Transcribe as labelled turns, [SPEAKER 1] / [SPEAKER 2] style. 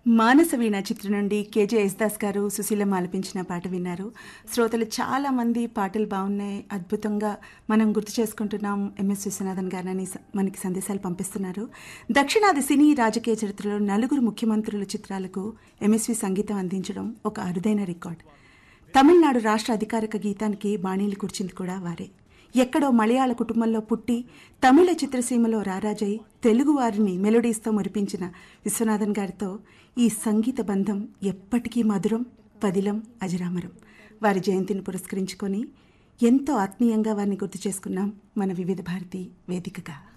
[SPEAKER 1] మానసవీణ చిత్రం నుండి కేజే యేసుదాస్ గారు సుశీలమ్మ ఆలపించిన పాట విన్నారు శ్రోతలు చాలా మంది పాటలు బాగున్నాయి అద్భుతంగా మనం గుర్తు చేసుకుంటున్నాం ఎంఎస్ విశ్వనాథన్ గారని స- మనకి సందేశాలు పంపిస్తున్నారు దక్షిణాది సినీ రాజకీయ చరిత్రలో నలుగురు ముఖ్యమంత్రుల చిత్రాలకు ఎంఎస్వి సంగీతం అందించడం ఒక అరుదైన రికార్డ్ తమిళనాడు రాష్ట్ర అధికారిక గీతానికి బాణీలు కూర్చింది కూడా వారే ఎక్కడో మలయాళ కుటుంబంలో పుట్టి తమిళ చిత్రసీమలో రారాజై తెలుగువారిని మెలోడీస్తో మురిపించిన విశ్వనాథన్ గారితో ఈ సంగీత బంధం ఎప్పటికీ మధురం పదిలం అజరామరం వారి జయంతిని పురస్కరించుకొని ఎంతో ఆత్మీయంగా వారిని గుర్తు చేసుకున్నాం మన వివిధ భారతి వేదికగా